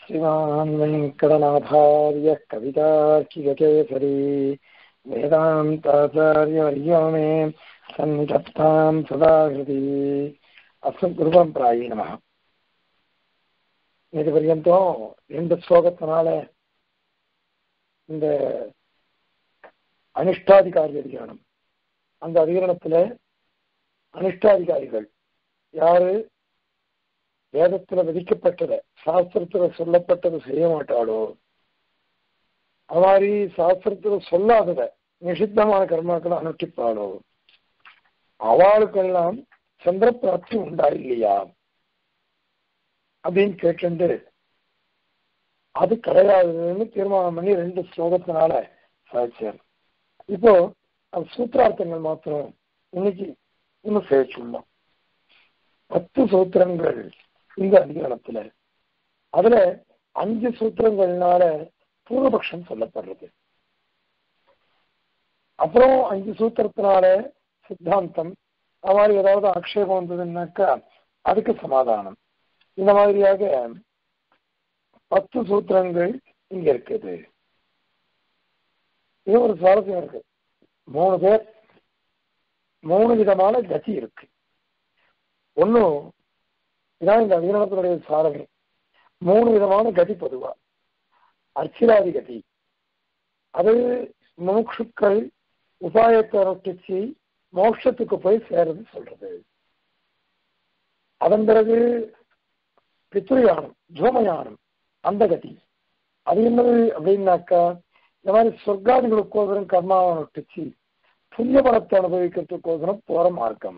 श्रीमान् वेङ्कटनाथार्यः कवितार्किककेसरी वेदान्ताचार्यवर्यो मे सन्निधत्तां सदा हृदि அஸ்மத் பிராயி நம இது பர்யந்தம் ரெண்டு ஸ்லோகத்தினால இந்த அனிஷ்டாதிகாரி அதிகாரம் அந்த அதிகரணத்துல அனிஷ்டாதிகாரிகள் யாரு வேதத்துல விதிக்கப்பட்டதை சாஸ்திரத்துல சொல்லப்பட்டதை செய்ய மாட்டாளோ அது மாதிரி சாஸ்திரத்துல சொல்லாதத நிஷித்தமான கர்மாக்களை அனுஷ்டிப்பாளோ அவளுக்கெல்லாம் சந்திர பிராப்தி உண்டா இல்லையா அப்படின்னு கேட்டு அது கிடையாதுன்னு தீர்மானம் பண்ணி ரெண்டு ஸ்லோகத்தினால சாதிச்சார் இப்போ அது சூத்திரார்த்தங்கள் மாத்திரம் இன்னைக்கு இன்னும் சேர்ச்சுள்ளோம் பத்து சூத்திரங்கள் இந்த அதிகாரத்துல அதுல அஞ்சு சூத்திரங்கள்னால பூர்வபக்ஷம் சொல்லப்படுறது அப்புறம் அஞ்சு சூத்திரத்தினால சித்தாந்தம் அது மாதிரி ஏதாவது ஆக்ஷேபம் வந்ததுன்னாக்கா அதுக்கு சமாதானம் இந்த மாதிரியாக பத்து சூத்திரங்கள் இங்க இருக்குது இது ஒரு சுவாரஸ்யம் இருக்கு மூணு பேர் மூணு விதமான கதி இருக்கு ஒன்னும் இதான் இந்த அதிகரணத்தினுடைய சாரமே மூணு விதமான கதி பொதுவா அர்ச்சிராதி கதி அது மோக்ஷுக்கள் உபாயத்தை அனுஷ்டிச்சு மோட்சத்துக்கு போய் சேருது சொல்றது அதன் பிறகு பித்ருயானம் ஜோமயானம் அந்த கதி அது என்னது அப்படின்னாக்கா இந்த மாதிரி சொர்க்காதிகளுக்கோசரம் கர்மாவை அனுஷ்டிச்சு புண்ணிய பலத்தை அனுபவிக்கிறதுக்கோசரம் போற மார்க்கம்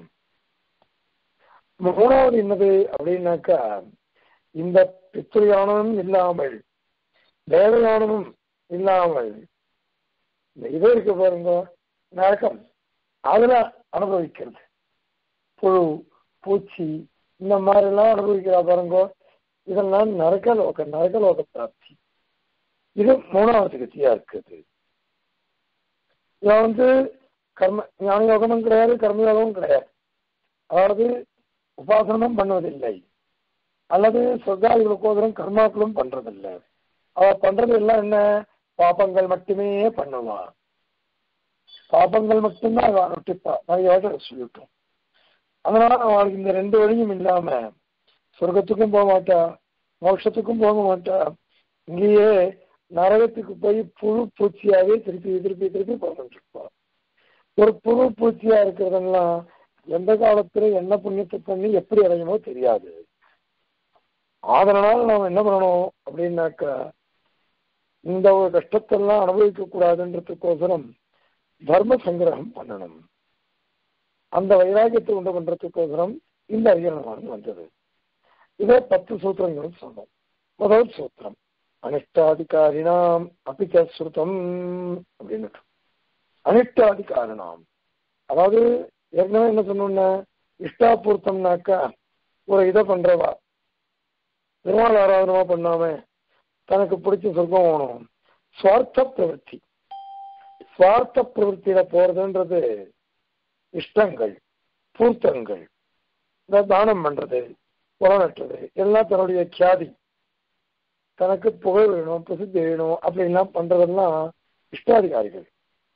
மூணாவது என்னது அப்படின்னாக்கா இந்த பித்ருயானமும் இல்லாமல் தேவயானமும் இல்லாமல் இந்த இது இருக்கு பாருங்க நரக்கம் அதுல அனுபவிக்கிறது புழு பூச்சி இந்த மாதிரி எல்லாம் அனுபவிக்கிறா பாருங்க இதெல்லாம் நரகலோக நரகலோக பிராப்தி இது மூணாவது கத்தியா இருக்குது இவன் வந்து கர்ம ஞான யோகமும் கிடையாது கர்மயோகமும் கிடையாது அதாவது உபாசனமும் பண்ணுவதில்லை அல்லது சொர்க்காதிகளுக்கோதரம் கர்மாக்களும் பண்றதில்லை அவ பண்றது எல்லாம் என்ன பாப்பங்கள் மட்டுமே பண்ணுவான் பாபங்கள் மட்டும்தான் அவன் அனுஷ்டிப்பா நிறைய வாட்டி சொல்லிட்டோம் அதனால அவளுக்கு இந்த ரெண்டு வழியும் இல்லாம சொர்க்கத்துக்கும் போக மாட்டா மோட்சத்துக்கும் போக மாட்டா இங்கேயே நரகத்துக்கு போய் புழு பூச்சியாவே திருப்பி திருப்பி திருப்பி போகிட்டு இருப்பா ஒரு புழு பூச்சியா இருக்கிறதெல்லாம் எந்த காலத்துல என்ன புண்ணியத்தை பண்ணி எப்படி அடையணுமோ தெரியாது அதனால நாம என்ன பண்ணணும் அப்படின்னாக்கா இந்த ஒரு கஷ்டத்தெல்லாம் அனுபவிக்க கூடாதுன்றதுக்கோசரம் தர்ம சங்கிரகம் பண்ணணும் அந்த வைராகியத்தை உண்டு பண்றதுக்கோசரம் இந்த அதிகரணமானது வந்தது இதே பத்து சூத்திரங்கள் சொன்னோம் முதல் சூத்திரம் அனிஷ்டாதிகாரினாம் அபிச்ச ஸ்ருதம் அப்படின்னு அனிஷ்டாதிகாரினாம் அதாவது ஏற்கனவே என்ன சொன்னோம்னா இஷ்டாபூர்த்தம்னாக்கா ஒரு இதை பண்றவா பெருமாள் ஆராதனமா பண்ணாம தனக்கு பிடிச்ச சொர்க்கம் வேணும் சுவார்த்த பிரவൃத்தி சுவார்த்த பிரவൃத்தியில போறதுன்றது இஷ்டங்கள் பூர்த்தங்கள் இந்த தானம் பண்றது புலனற்றது எல்லாம் தன்னுடைய கியாதி தனக்கு புகழ் வேணும் பிரசித்தி வேணும் அப்படின்லாம் பண்றதெல்லாம் இஷ்டாதிகாரிகள்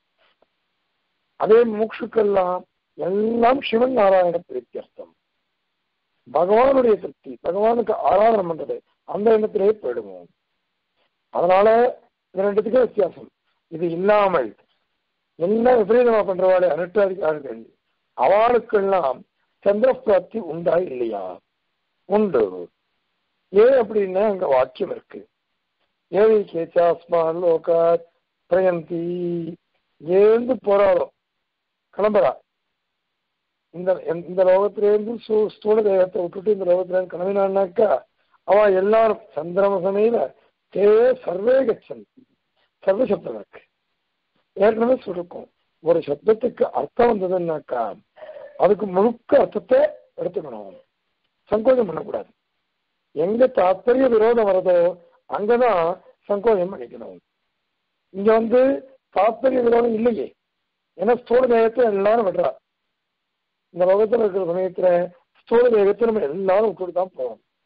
அதே மூக்ஷுக்கெல்லாம் எல்லாம் சிவன் நாராயண பிரீத்தியர்த்தம் பகவானுடைய திருப்தி பகவானுக்கு ஆராதனை பண்றது அந்த எண்ணத்திலே போயிடுவோம் அதனால இது ரெண்டுத்துக்கும் வித்தியாசம் இது இல்லாமல் என்ன விபரீதமா பண்றவாளே அனுஷ்டாதிகாரிகள் அவளுக்கெல்லாம் சந்திர பிராப்தி உண்டா இல்லையா உண்டு ஏன் அப்படின்னா அங்க வாக்கியம் இருக்கு ஏவி கேச்சாஸ்மான் லோகாத் பிரயந்தி ஏந்து போராடும் கிளம்புறா இந்த இந்த லோகத்திலேருந்து ஸ்தூல தேகத்தை விட்டுட்டு இந்த லோகத்துல கிளம்பினான்னாக்கா அவன் எல்லாரும் சந்திரமசமையில தே சர்வே கச்சந்தி சர்வ சப்தம் இருக்கு ஏற்கனவே சொல்லிருக்கோம் ஒரு சப்தத்துக்கு அர்த்தம் வந்ததுன்னாக்கா அதுக்கு முழுக்க அர்த்தத்தை எடுத்துக்கணும் சங்கோஜம் பண்ணக்கூடாது எங்க தாத்பரிய விரோதம் வருதோ அங்கதான் சங்கோஜம் பண்ணிக்கணும் இங்க வந்து தாத்பரிய விரோதம் இல்லையே ஏன்னா ஸ்தூல தேகத்தை எல்லாரும் விடுறா இந்த லோகத்துல இருக்கிற சமயத்துல ஸ்தூல தேகத்தை நம்ம எல்லாரும் விட்டுட்டு தான் போகணும்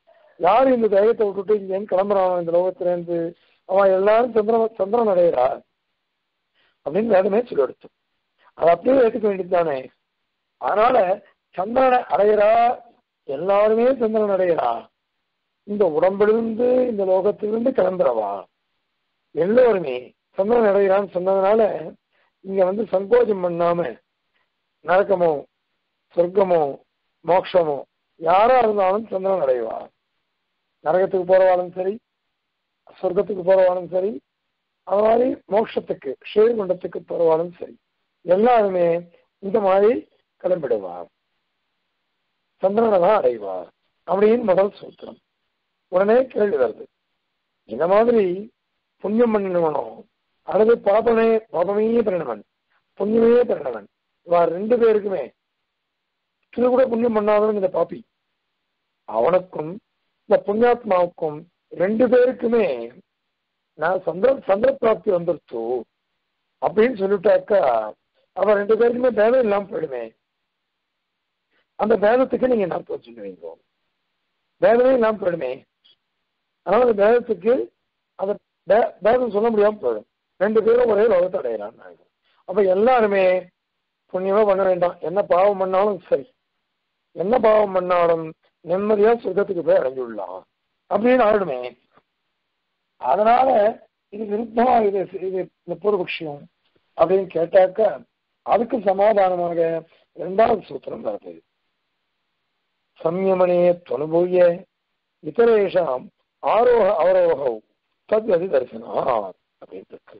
யாரு இந்த தேகத்தை விட்டுட்டு இங்கேருந்து கிளம்புறான் இந்த லோகத்துல இருந்து அவன் எல்லாரும் சந்திரன் சந்திரன் அடையிறா அப்படின்னு வேதமே சொல்லி எடுத்து அதை அப்படியே ஏற்றுக்க வேண்டியது தானே அதனால சந்திரனை அடையிறா எல்லாருமே சந்திரன் அடையிறா இந்த உடம்பிலிருந்து இந்த லோகத்திலிருந்து கிளம்புறவா எல்லோருமே சந்திரன் அடைகிறான்னு சொன்னதுனால இங்க வந்து சங்கோஜம் பண்ணாம நரக்கமோ சொர்க்கமோ மோட்சமோ யாரா இருந்தாலும் சந்திரன் அடைவா நரகத்துக்கு போறவாலும் சரி சொர்க்கத்துக்கு போறவாலும் சரி அது மாதிரி மோட்சத்துக்கு ஸ்ரீகுண்டத்துக்கு போறவாலும் சரி எல்லாருமே இந்த மாதிரி கிளம்பிடுவார் சந்திரனை தான் அடைவார் அப்படின்னு முதல் சூத்திரம் உடனே கேள்வி வருது இந்த மாதிரி புண்ணியம் பண்ணினவனோ அல்லது பாபமே பாபமே பண்ணினவன் புண்ணியமே பண்ணினவன் இவா ரெண்டு பேருக்குமே இது கூட புண்ணியம் பண்ணாதவன் இந்த பாப்பி அவனுக்கும் இந்த புண்ணியாத்மாவுக்கும் ரெண்டு பேருக்குமே நான் சந்திர சந்திர பிராப்தி வந்துருச்சு அப்படின்னு சொல்லிட்டாக்கா அவன் ரெண்டு பேருக்குமே பேதம் இல்லாம போயிடுமே அந்த பேதத்துக்கு நீங்க என்ன சொல்லுவீங்க பேதமே இல்லாம போயிடுமே அதனால அந்த பேதத்துக்கு அந்த பேதம் சொல்ல முடியாம போயிடும் ரெண்டு பேரும் ஒரே லோகத்தை அடையிறான் அப்ப எல்லாருமே புண்ணியமா பண்ண வேண்டாம் என்ன பாவம் பண்ணாலும் சரி என்ன பாவம் பண்ணாலும் நிம்மதியா சுகத்துக்கு போய் அடைஞ்சுடலாம் அப்படின்னு ஆயிடுமே அதனால இது விருப்பமா இது இது இந்த பூர்வபக்ஷியம் அப்படின்னு கேட்டாக்க அதுக்கு சமாதானமாக இரண்டாவது சூத்திரம் வருது சம்யமனே தொனுபூய இத்தரேஷாம் ஆரோக அவரோக தத்வதி தரிசனா அப்படின்னு இருக்கு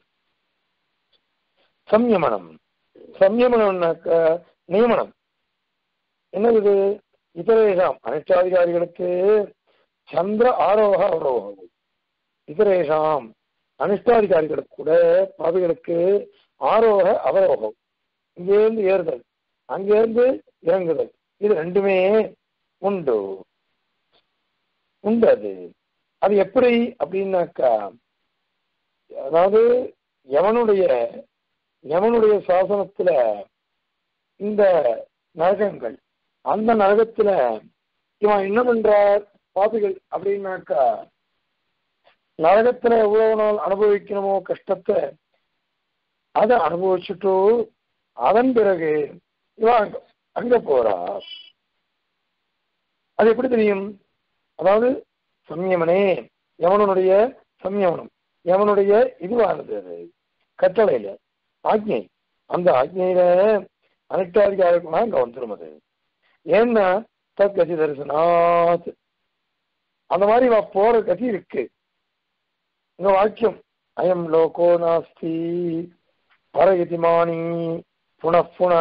சம்யமனம் சம்யமனம்னாக்க நியமனம் என்னது இது இதரேஷாம் அனிஷ்டாதிகாரிகளுக்கு சந்திர ஆரோக அவரோகம் இதரேஷாம் அனிஷ்டாதிகாரிகளுக்கு கூட பாவிகளுக்கு ஆரோக அவரோகம் இங்கேருந்து ஏறுதல் அங்கேருந்து இறங்குதல் இது ரெண்டுமே உண்டு உண்டு அது அது எப்படி அப்படின்னாக்கா அதாவது யமனுடைய யமனுடைய சாசனத்துல இந்த நரகங்கள் அந்த நரகத்துல இவன் என்ன பண்றார் பாபிகள் அப்படின்னாக்கா நரகத்துல எவ்வளவு நாள் அனுபவிக்கணுமோ கஷ்டத்தை அதை அனுபவிச்சுட்டு அதன் பிறகு இவன் அங்க அங்க போறா அது எப்படி தெரியும் அதாவது சம்யமனே யமனுடைய சம்யமனம் யமனுடைய இதுவானது அது கட்டளையில ஆக்ஞை அந்த ஆக்ஞையில அனைத்தாதிகாரமா அங்க வந்துடும் அது ஏன்னா தத் கதி தரிசனாத் அந்த மாதிரி வா போற கதி இருக்கு இந்த வாக்கியம் அயம் லோகோ நாஸ்தி பரகதிமானி புன புன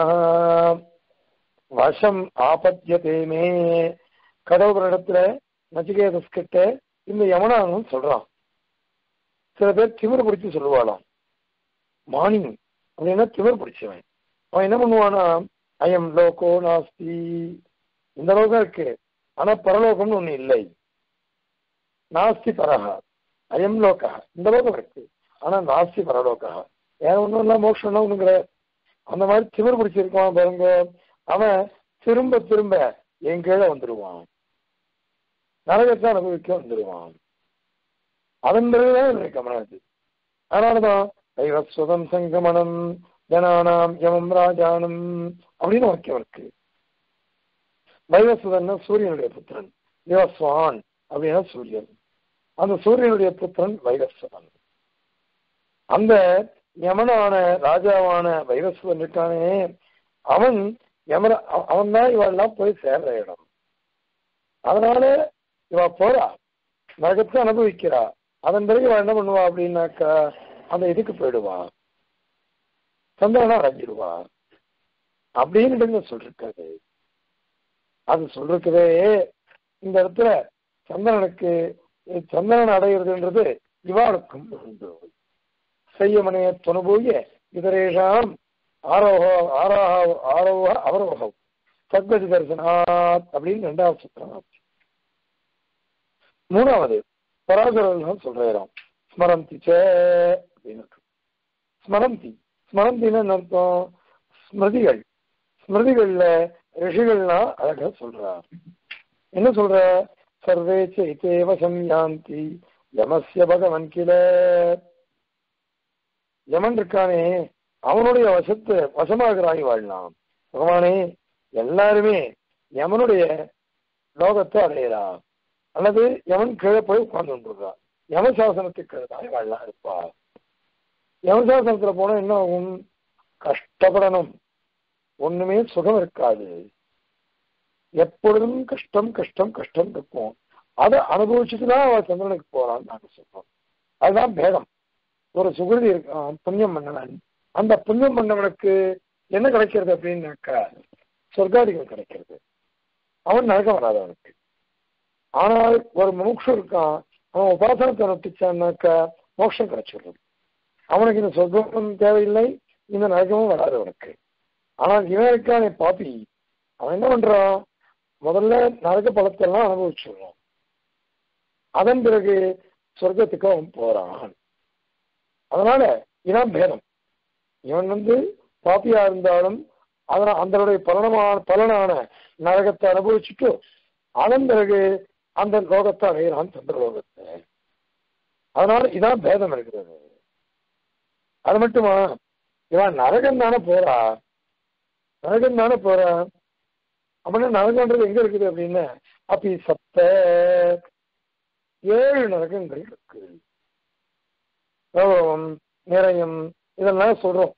வசம் ஆபத்தியதே மே கடவுள் இடத்துல நச்சிகேதஸ் கிட்ட இந்த யமனானும் சொல்றான் சில பேர் திமிர் பிடிச்சு சொல்லுவாளாம் மானி அப்படின்னா திமிர் பிடிச்சவன் அவன் என்ன பண்ணுவானா அயம் லோகோ நாஸ்தி இந்த லோகம் இருக்கு ஆனா பரலோகம்னு ஒண்ணு இல்லை நாஸ்தி பரஹா அயம் லோகா இந்த லோகம் இருக்கு ஆனா நாஸ்தி பரலோகா வேற ஒண்ணும் இல்ல மோட்சம் ஒண்ணும் கிடையாது அந்த மாதிரி திமிர் பிடிச்சிருக்கான் பாருங்க அவன் திரும்ப திரும்ப என் கீழே வந்துடுவான் நரகத்தை அனுபவிக்க வந்துடுவான் அதன் பிறகுதான் என்னுடைய கமனம் அது அதனாலதான் தைவஸ்வதம் சங்கமனம் ஜனானாம் யமம் ராஜானம் அப்படின்னு வாக்கியம் இருக்கு வைவஸ்வதன் சூரியனுடைய புத்திரன் தேவஸ்வான் அப்படின்னா சூரியன் அந்த சூரியனுடைய புத்திரன் வைவஸ்வதன் அந்த யமனான ராஜாவான வைவஸ்வதன் இருக்கானே அவன் யமர அவன் தான் இவெல்லாம் போய் சேர்ற இடம் அதனால இவ போறா நரகத்தை அனுபவிக்கிறா அதன் பிறகு இவன் என்ன பண்ணுவா அப்படின்னாக்கா அந்த இதுக்கு போயிடுவா சந்திரனா அடைஞ்சிடுவா அப்படின்னு சொல்லிருக்காரு அது சொல்றதுவே இந்த இடத்துல சந்திரனுக்கு சந்திரன் அடைகிறதுன்றது இவாளுக்கும் உண்டு செய்யமனைய துணுபூய இதரேஷாம் ஆரோக ஆரோக ஆரோக அவரோகம் சத்கதி தரிசனாத் அப்படின்னு ரெண்டாவது சுத்திரம் மூணாவது பராசரம் சொல்றாராம் ஸ்மரந்தி சே அப்படின்னு ஸ்மரந்தி ஸ்மரந்தின்னு என்ன அர்த்தம் ஸ்மிருதிகள் ஸ்மிருதிகள்ல ரிஷிகள்லாம் அழகா சொல்றா என்ன சொல்ற சர்வே சைத்தேவ சம்யாந்தி யமஸ்ய பகவன் கில யமன் இருக்கானே அவனுடைய வசத்து வசமாகிறாய் வாழலாம் பகவானே எல்லாருமே யமனுடைய லோகத்தை அடையலாம் அல்லது யமன் கீழே போய் உட்கார்ந்து கொண்டிருக்கா யமசாசனத்துக்கு கீழே தான் வாழலாம் இருப்பா யமசாசனத்துல போனா என்ன ஆகும் கஷ்டப்படணும் ஒண்ணுமே சுகம் இருக்காது எப்பொழுதும் கஷ்டம் கஷ்டம் கஷ்டம் இருக்கும் அதை அனுபவிச்சுட்டு தான் அவ சந்திரனுக்கு போறான்னு நாங்க சொல்றோம் அதுதான் பேதம் ஒரு சுகிருதி இருக்கான் புண்ணியம் பண்ணவன் அந்த புண்ணியம் பண்ணவனுக்கு என்ன கிடைக்கிறது அப்படின்னாக்கா சொர்க்காதிகள் கிடைக்கிறது அவன் நரகம் வராது அவனுக்கு ஆனால் ஒரு முமுட்சு இருக்கான் அவன் உபாசனத்தை நட்டிச்சான்னாக்கா மோட்சம் கிடைச்சிடுறது அவனுக்கு இந்த சொர்க்கம் தேவையில்லை இந்த நரகமும் வராது அவனுக்கு ஆனால் இவன் இருக்கானே பாப்பி அவன் என்ன பண்றான் முதல்ல நரக பழத்தெல்லாம் அனுபவிச்சிடுறான் அதன் பிறகு சொர்க்கத்துக்கு அவன் போறான் அதனால இதான் பேதம் இவன் வந்து பாப்பியா இருந்தாலும் அதனால் அதனுடைய பலனமான பலனான நரகத்தை அனுபவிச்சுட்டு அதன் பிறகு அந்த லோகத்தை அடையிறான் சந்திர லோகத்தை அதனால இதான் பேதம் இருக்கிறது அது மட்டுமா இவன் நரகம் தானே போறா நரகம் தானே போறா அப்படின்னா நரகன்றது எங்க இருக்குது அப்படின்னு அப்படி சத்த ஏழு நரகங்கள் இருக்கு கௌரவம் நிறையம் இதெல்லாம் சொல்றோம்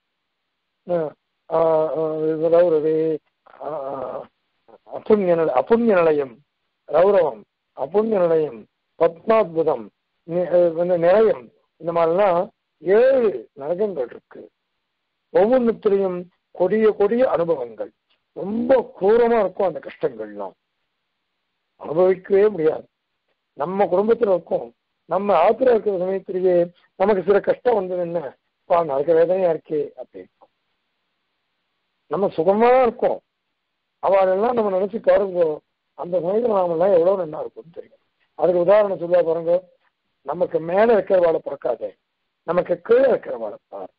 ரௌரவே அப்புண்ணிய நிலை அப்புண்ணிய நிலையம் ரௌரவம் அப்புண்ணிய நிலையம் பத்மாத்புதம் நிலையம் இந்த மாதிரிலாம் ஏழு நரகங்கள் இருக்கு ஒவ்வொன்றுத்திலையும் கொடிய கொடிய அனுபவங்கள் ரொம்ப கூரமா இருக்கும் அந்த கஷ்டங்கள்லாம் அனுபவிக்கவே முடியாது நம்ம குடும்பத்துல இருக்கும் நம்ம ஆத்திர இருக்கிற சமயத்திலேயே நமக்கு சில கஷ்டம் வந்தது என்ன பா நரக வேதனையா இருக்கே அப்படின்னு நம்ம சுகமா தான் இருக்கோம் அவளெல்லாம் நம்ம நினைச்சு பாருங்க அந்த சமயத்துல நாம எல்லாம் எவ்வளவு நல்லா இருக்கும்னு தெரியும் அதுக்கு உதாரணம் சொல்லுவா பாருங்க நமக்கு மேல இருக்கிறவாளை பிறக்காதே நமக்கு கீழே இருக்கிறவாளை பாரு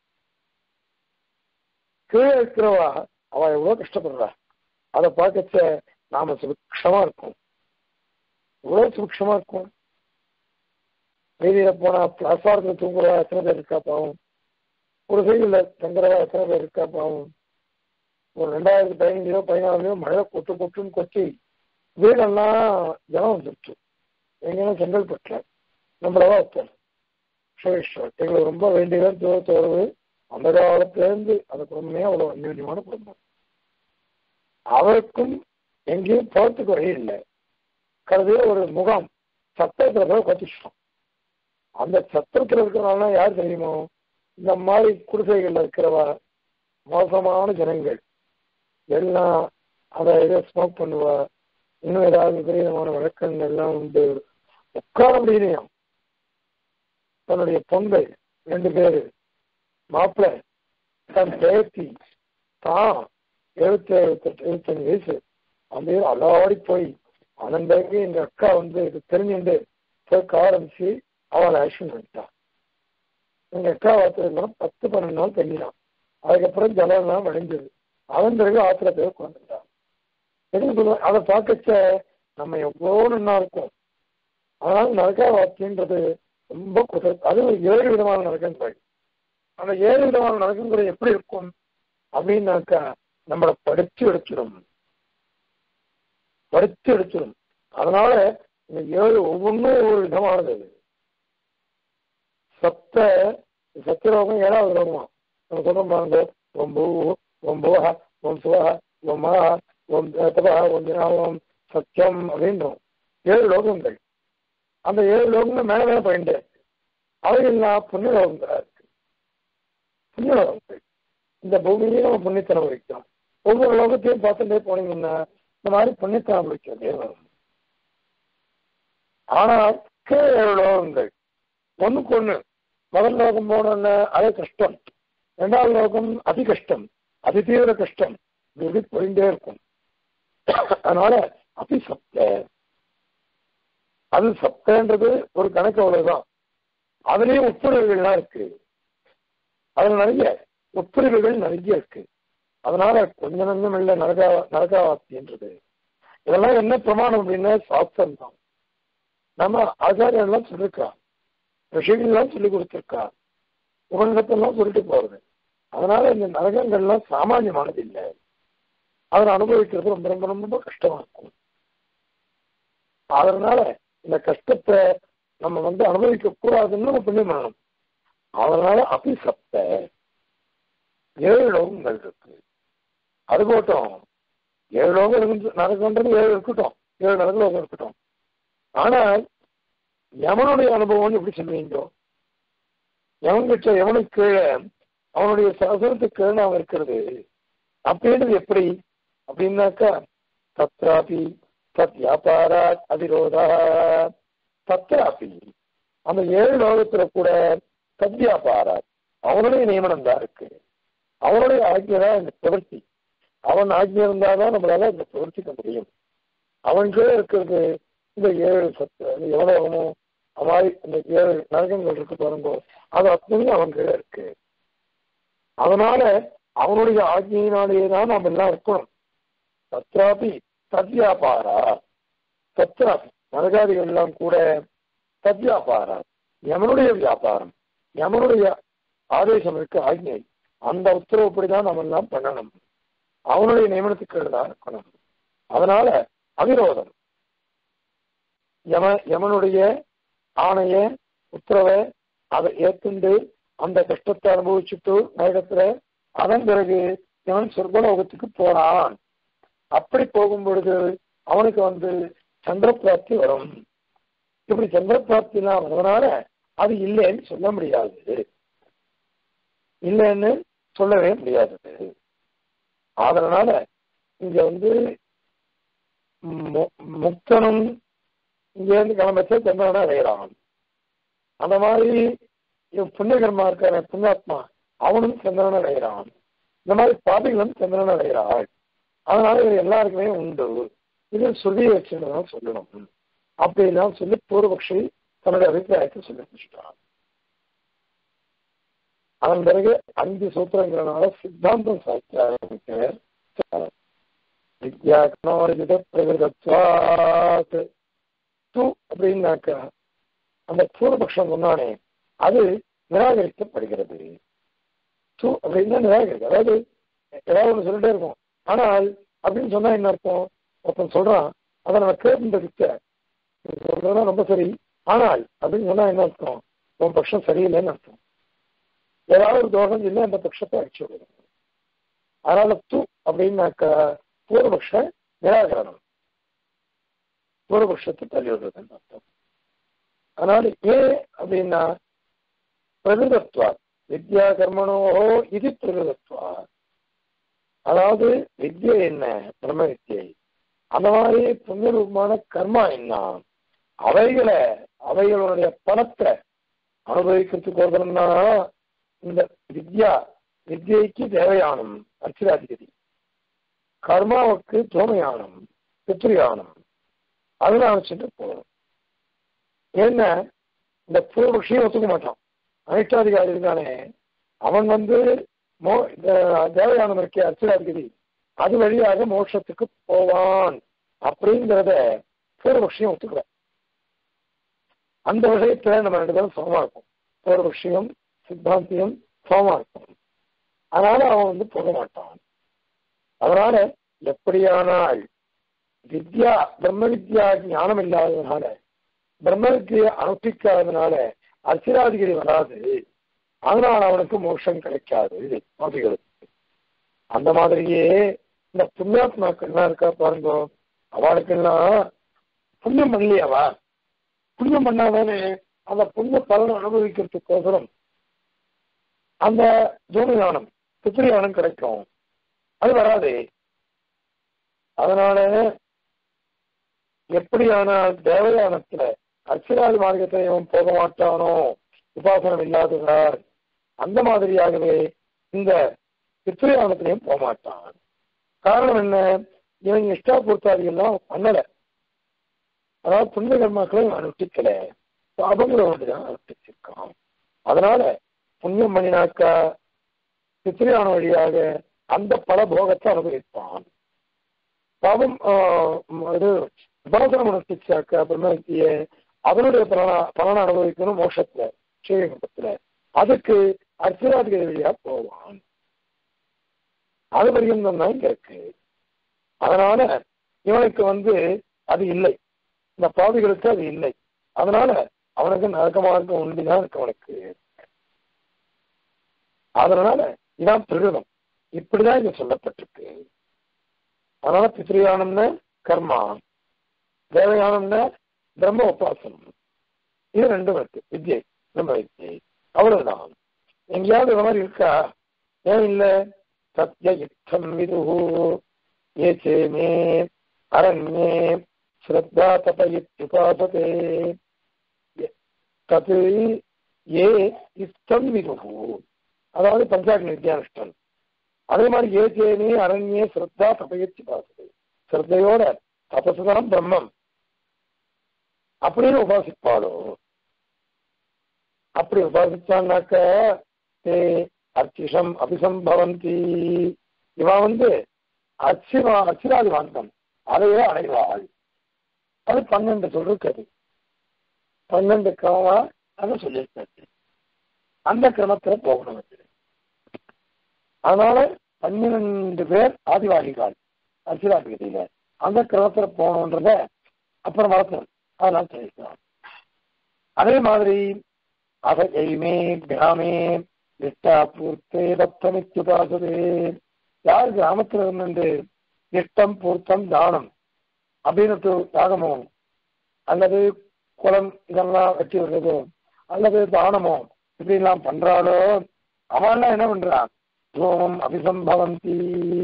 கீழே இருக்கிறவா அவ எவ்வளவு கஷ்டப்படுறா அதை பார்க்கச்ச நாம சுபிக்ஷமா இருக்கும் எவ்வளவு சுபிக்ஷமா இருக்கும் வீதியில போனா பிளாட்ஃபாரத்துல தூங்குறவா எத்தனை பேர் இருக்கா பாவம் ஒரு சைடுல தங்குறவா எத்தனை பேர் இருக்கா பாவம் ஒரு ரெண்டாயிரத்தி பதினஞ்சுலயோ பதினாறுலயோ மழை கொட்டு கொட்டுன்னு கொட்டி வீடெல்லாம் ஜனம் வந்துருச்சு எங்கன்னா செங்கல்பட்டுல நம்மளவா ஒருத்தர் சுரேஸ்வர் எங்களுக்கு ரொம்ப வேண்டிய தூரத்து வருது அந்த காலத்துல இருந்து அந்த குடும்பமே அவ்வளவு அந்யோன்யமான குடும்பம் அவருக்கும் எங்கேயும் போறதுக்கு வழி இல்லை கடைசியில் ஒரு முகாம் சத்திரத்துல போய் கத்திச்சிட்டோம் அந்த சத்திரத்துல இருக்கிறவங்க யார் தெரியுமோ இந்த மாதிரி குடிசைகள்ல இருக்கிறவா மோசமான ஜனங்கள் எல்லாம் அதை ஏதோ ஸ்மோக் பண்ணுவா இன்னும் ஏதாவது விபரீதமான வழக்கங்கள் எல்லாம் உண்டு உட்கார முடியலையாம் தன்னுடைய பொங்கல் ரெண்டு பேரு மாப்பிள்ளை தன் பேத்தி தான் எழுபத்தி எழுபத்தெட்டு எழுபத்தஞ்சு வயசு அந்த அலாடி போய் அதன் பிறகு எங்க அக்கா வந்து இது தெரிஞ்சுட்டு போய் ஆரம்பிச்சு அவளை ஆக்ஷன் பண்ணிட்டான் எங்க அக்கா வார்த்தை பத்து பன்னெண்டு நாள் தண்ணிதான் அதுக்கப்புறம் ஜலம் வடிஞ்சது அதன் பிறகு ஆத்திர பேர் உட்காந்துட்டான் எதுக்கு சொல்லுவேன் அதை பார்க்கச்ச நம்ம எவ்வளோ நல்லா இருக்கும் அதனால நரகா வார்த்தைன்றது ரொம்ப குதிரை அது ஒரு ஏழு விதமான நரகங்கள் அந்த ஏழு விதமான நரகங்கள் எப்படி இருக்கும் அப்படின்னாக்கா நம்மளை படிச்சு எடுத்துடும் படிச்சு எடுத்துடும் அதனால இந்த ஏழு ஒவ்வொன்றும் ஒவ்வொரு விதமானது சத்த சத்தியலோகம் ஏழாவது லோகமா நம்ம சொல்றோம் பாருங்க ஓம் பூ ஓம் புவா ஓம் சுவா ஓம் மா ஓம் தபா ஓம் தினா ஓம் சத்தியம் அப்படின்றோம் ஏழு லோகங்கள் அந்த ஏழு லோகங்கள் மேல மேல போயிட்டு அவையெல்லாம் புண்ணிய லோகங்களா இருக்கு புண்ணிய லோகங்கள் இந்த பூமியிலேயே நம்ம புண்ணியத்தனம் வைக்கிறோம் ஒவ்வொரு லோகத்தையும் பார்த்துட்டே போனீங்கன்னா இந்த மாதிரி புண்ணியத்தனம் வைக்கிறதே வரும் ஆனால் கீழே லோகங்கள் ஒண்ணுக்கு ஒண்ணு முதல் லோகம் போனோன்னு அது கஷ்டம் ரெண்டாவது லோகம் அதி கஷ்டம் அதி தீவிர கஷ்டம் இப்படி போயிட்டே இருக்கும் அதனால அதி சப்த அது சப்தன்றது ஒரு கணக்கு அவ்வளவுதான் அதுலயும் உட்பிரிவுகள்லாம் இருக்கு அதுல நிறைய உட்பிரிவுகள் நிறைய இருக்கு அதனால கொஞ்ச நஞ்சம் இல்லை நரகா நரகாவாத்தின்றது இதெல்லாம் என்ன பிரமாணம் அப்படின்னா சாஸ்திரம் தான் நம்ம ஆச்சாரியெல்லாம் சொல்லிருக்கா ரிஷிகள்லாம் சொல்லி கொடுத்துருக்கா உபநிடத்தெல்லாம் சொல்லிட்டு போறது அதனால இந்த நரகங்கள்லாம் சாமானியமானது இல்லை அதை அனுபவிக்கிறது ரொம்ப ரொம்ப ரொம்ப கஷ்டமா இருக்கும் அதனால இந்த கஷ்டத்தை நம்ம வந்து அனுபவிக்க கூடாதுன்னு நம்ம புண்ணியம் பண்ணணும் அதனால அபிசப்த ஏழு லோகங்கள் இருக்கு அது போட்டோம் ஏழு லோகம் இருக்கு நரகன்றது ஏழு இருக்கட்டும் ஏழு நரக லோகம் இருக்கட்டும் ஆனால் யமனுடைய அனுபவம்னு எப்படி சொல்லுவீங்க எவன் கிட்ட எவனுக்கு கீழே அவனுடைய சாசனத்துக்கு கீழே அவன் இருக்கிறது அப்படின்றது எப்படி அப்படின்னாக்கா தத்ராபி தத் வியாபாரா அதிரோதா தத்ராபி அந்த ஏழு லோகத்துல கூட தத் வியாபாரா அவனுடைய நியமனம் தான் இருக்கு அவனுடைய ஆஜ்ஞை தான் இந்த பிரவர்த்தி அவன் ஆஜ்ஞை இருந்தாதான் நம்மளால இந்த பிரவர்த்திக்க முடியும் அவன் கீழே இருக்கிறது இந்த ஏழு சத்து அந்த எவ்வளவு அவாய் இந்த ஏழு நரகங்கள் இருக்கு பாருங்க அது அத்தனையும் அவன் கீழே இருக்கு அதனால அவனுடைய ஆஜ்ஞையினாலேயே தான் நாம் எல்லாம் இருக்கணும் தத்ராபி தத்வியாபாரா தத்ராபி நரகாதிகள் எல்லாம் கூட தத்வியாபாரா யமனுடைய வியாபாரம் யமனுடைய ஆதேசம் இருக்கு ஆஜ்ஞை அந்த உத்தரவுப்படிதான் நம்ம எல்லாம் பண்ணணும் அவனுடைய நியமனத்துக்கு தான் இருக்கணும் அதனால அவிரோதம் யம யமனுடைய ஆணைய உத்தரவை அதை ஏத்துண்டு அந்த கஷ்டத்தை அனுபவிச்சுட்டு நரகத்துல அதன் பிறகு இவன் சொர்க்கலோகத்துக்கு போனான் அப்படி போகும் பொழுது அவனுக்கு வந்து சந்திர பிராப்தி வரும் இப்படி சந்திர பிராப்தி எல்லாம் வருவதனால அது இல்லைன்னு சொல்ல முடியாது இல்லைன்னு சொல்லவே முடியாது அதனால இங்க வந்து முக்தனும் இங்க இருந்து கிளம்பச்ச சந்திரனா அடைகிறான் அந்த மாதிரி புண்ணியகர்மா இருக்கான புண்ணியாத்மா அவனும் சந்திரன் அடைகிறான் இந்த மாதிரி பாபிகளும் சந்திரன் அடைகிறாள் அதனால இது எல்லாருக்குமே உண்டு இது ஸ்ருதியை வச்சுதான் சொல்லணும் அப்படிலாம் சொல்லி பூர்வபக்ஷி தன்னுடைய அபிப்பிராயத்தை சொல்லி வச்சுட்டான் அதன் பிறகு அஞ்சு சூத்திரங்கிறனால சித்தாந்தம் சாட்சி ஆரம்பிக்கிறார் வித்யாக்னோரித பிரகிருதத்வாத் து அப்படின்னாக்கா அந்த பூர்வபக்ஷம் சொன்னானே அது நிராகரிக்கப்படுகிறது து அப்படின்னா நிராகரிக்க அதாவது ஏதாவது ஒன்று சொல்லிட்டே இருக்கும் ஆனால் அப்படின்னு சொன்னா என்ன அர்த்தம் ஒருத்தன் சொல்றான் அதை நம்ம கேட்டுருக்க சொல்றதுதான் ரொம்ப சரி ஆனால் அப்படின்னு சொன்னா என்ன அர்த்தம் உன் பட்சம் சரியில்லைன்னு அர்த்தம் ஏதாவது ஒரு தோஷம் இல்லை அந்த பட்சத்தை அடிச்சு விடுறது அதனால து அப்படின்னாக்கா பூர்வபக்ஷ நிராகரணம் பூர்வபக்ஷத்தை தள்ளி விடுறதுன்னு அர்த்தம் அதனால ஏன் அப்படின்னா பிரகிருதத்வா வித்யா கர்மனோஹோ இது பிரகிருதத்வா அதாவது வித்யை என்ன பிரம்ம வித்யை அந்த மாதிரி புண்ணியரூபமான கர்மா என்ன அவைகளை அவைகளுடைய பணத்தை அனுபவிக்கிறதுக்கு ஒருத்தரம்னா இந்த வித்யா வித்யைக்கு தேவையானம் அர்ச்சிராதிபதி கர்மாவுக்கு தோமையானம் பித்ரியானம் அதெல்லாம் வச்சுட்டு போகணும் ஏன்னா இந்த பூர்வபக்ஷியும் ஒத்துக்க மாட்டான் அனிஷ்டாதிகாரி இருக்கானே அவன் வந்து மோ தேவயானம் இருக்கே அர்ச்சனாதிபதி அது வழியாக மோட்சத்துக்கு போவான் அப்படிங்கிறத பூர்வபக்ஷியம் ஒத்துக்கல அந்த விஷயத்துல நம்ம ரெண்டு பேரும் சமமா இருக்கும் பூர்வபக்ஷியம் சித்தாந்தியம் சமமா இருக்கும் அதனால அவன் வந்து போக மாட்டான் அதனால எப்படியானால் வித்யா பிரம்ம வித்யா ஞானம் இல்லாததுனால பிரம்ம வித்தியை அனுஷ்டிக்காததுனால அர்ச்சிராதிகிரி வராது அதனால் அவனுக்கு மோட்சம் கிடைக்காது பாபிகளுக்கு அந்த மாதிரியே இந்த புண்ணியாத்மாக்கள்லாம் இருக்கா பாருங்க அவளுக்கெல்லாம் புண்ணியம் பண்ணலையாவா புண்ணியம் பண்ணாதானே அந்த புண்ணிய பலனை அனுபவிக்கிறதுக்கோசரம் அந்த ஜோதியானம் பித்திரியானம் கிடைக்கும் அது வராது அதனால எப்படியானால் தேவயானத்துல அர்ச்சனாதி மார்க்கத்தை அவன் போக மாட்டானோ உபாசனம் இல்லாததால் அந்த மாதிரியாகவே இந்த பித்ரியானத்திலையும் போக மாட்டான் காரணம் என்ன இவன் இஷ்டா பூர்த்தாதிகள்லாம் பண்ணல அதாவது புண்ணிய கர்மாக்களை அவன் அனுஷ்டிக்கல பாபங்களை ஒன்றுதான் அனுஷ்டிச்சிருக்கான் அதனால புண்ணியம் பண்ணினாக்கா பித்ரியான வழியாக அந்த பல போகத்தை அனுபவிப்பான் பாவம் ஆஹ், இது உபாசனம் அனுஷ்டிச்சாக்க பிரம்மத்திய அதனுடைய பலன பலனை அனுபவிக்கணும் மோட்சத்துல ஸ்ரீரங்கத்துல அதுக்கு அர்ச்சராதிக வழியா போவான் அது வரையும் தான் இங்க இருக்கு அதனால இவனுக்கு வந்து அது இல்லை இந்த பாவிகளுக்கு அது இல்லை அதனால அவனுக்கு நரகமாக உண்டுதான் இருக்கு அவனுக்கு அதனால இதான் பிரகிருதம் இப்படிதான் இது சொல்லப்பட்டிருக்கு அதனால பித்ரியானம்னு கர்மா தேவயானம்னு பிரம்ம உபாசனம் இது ரெண்டும் இருக்கு வித்யை பிரம்ம வித்யை அவ்வளவுதான் எங்கேயாவது இந்த மாதிரி இருக்கா ஏன் இல்ல சத்ய யுத்தம் விதுஹு ஏ சேமே அரண்யே ஸ்ரத்தா தபயித்யுபாசதே தத் ஏ யுத்தம் விதுஹு அதாவது பஞ்சாக்னி வித்யானுஷ்டன் அதே மாதிரி ஏ சேமே அரண்யே ஸ்ரத்தா தபயித்யுபாசதே ஸ்ரத்தையோட தபசுதான் பிரம்மம் அப்படின்னு உபாசிப்பாளோ அப்படி உபாசிச்சான்னாக்க தே அர்ச்சிஷம் அபிசம்பவந்தி இவன் வந்து அச்சிவா அச்சிராதி வாந்தம் அதையே அடைவாள் அது பன்னெண்டு சொல்லிருக்காது பன்னெண்டு கிரமமா அதை சொல்லியிருக்காரு அந்த கிரமத்துல போகணும் அது அதனால பன்னிரண்டு பேர் ஆதிவாதிகள் அச்சிராதிகதியில அந்த கிரமத்துல போகணுன்றத அப்புறம் வளர்த்தணும் அதெல்லாம் சொல்லியிருக்கான் அதே மாதிரி அத எய்மே கிராமே நிஷ்டா பூர்த்தே தத்தமித்யுபாசதே யார் கிராமத்துல இருந்து நிஷ்டம் பூர்த்தம் தானம் அப்படின்னு யாகமோ அல்லது குளம் இதெல்லாம் வெட்டி விடுறதோ அல்லது தானமோ இப்படிலாம் பண்றாளோ அவன்லாம் என்ன பண்றான் தூமம் அபிசம்பவந்தி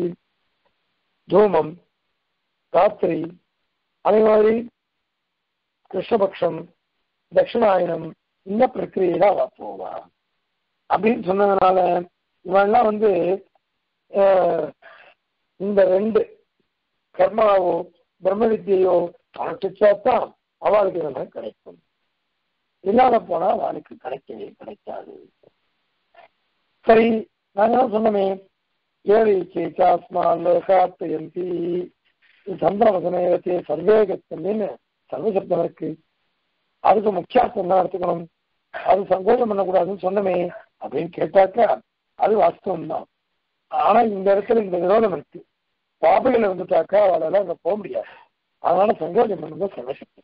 தூமம் ராத்திரி அதே மாதிரி கிருஷ்ணபக்ஷம் தட்சிணாயனம் இந்த பிரக்கிரியில அவ போவா அப்படின்னு சொன்னதுனால இவெல்லாம் வந்து அஹ், இந்த ரெண்டு கர்மாவோ பிரம்ம வித்தியையோ அனுஷ்டிச்சாதான் அவளுக்கு இதெல்லாம் கிடைக்கும் இல்லாத போனா அவளுக்கு கிடைக்கவே கிடைக்காது சரி நாங்க என்ன சொன்னோமே ஏழு சேச்சாஸ்மா லோகாத்தயந்தி சந்திரவசனத்தை சர்வேகத்தமின்னு சர்வசப்தம் இருக்கு அதுக்கு முக்கியார்த்தம் என்ன எடுத்துக்கணும் அது சங்கோதம் பண்ணக்கூடாதுன்னு சொன்னமே அப்படின்னு கேட்டாக்கா அது வாஸ்தவம் தான் ஆனா இந்த இடத்துல இந்த விரோதம் இருக்கு பாபையில வந்துட்டாக்கா அவளால அங்க போக முடியாது அதனால சங்கோஜம் பண்ணுறது சர்வசக்தி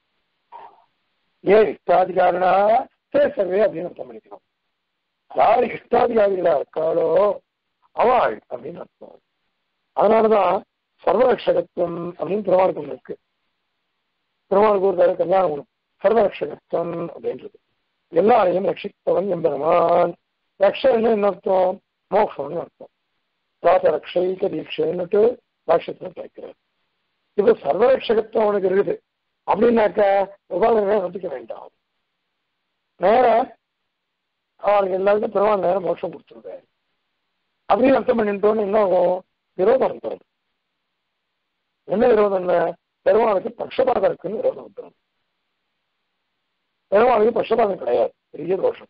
ஏ இஷ்டாதிகாரினா தே சர்வே அப்படின்னு அர்த்தம் பண்ணிக்கணும் யார் இஷ்டாதிகாரிகளா இருக்காளோ அவள் அப்படின்னு அர்த்தம் அதனாலதான் சர்வரக்ஷகத்துவம் அப்படின்னு பெருமாளுக்கு ஒண்ணு இருக்கு பெருமாளுக்கு ஒரு தடவை கல்யாணம் ஒண்ணு சர்வரக்ஷகத்துவம் அப்படின்றது எல்லாரையும் ரட்சித்தவன் எம்பெருமான் ரக்ஷன்னு என்ன அர்த்தம் மோக்ஷம்னு அர்த்தம் தாத்த ரக்ஷைக்க தீட்சைன்னுட்டு பாஷ்யத்துல கேட்கிறார் இப்ப சர்வரக்ஷகத்துவம் அவனுக்கு இருக்குது அப்படின்னாக்கா உபாதனை ஒத்துக்க வேண்டாம் நேர அவனுக்கு எல்லாருக்கும் பெருமாள் நேரம் மோட்சம் கொடுத்துருவாரு அப்படின்னு அர்த்தம் பண்ணிட்டோன்னு என்ன ஆகும் விரோதம் வந்துடும் என்ன விரோதம் என்ன பெருமாளுக்கு பட்சபாதம் இருக்குன்னு விரோதம் வந்துடும் பெருமாளுக்கு பட்சபாதம் கிடையாது பெரிய தோஷம்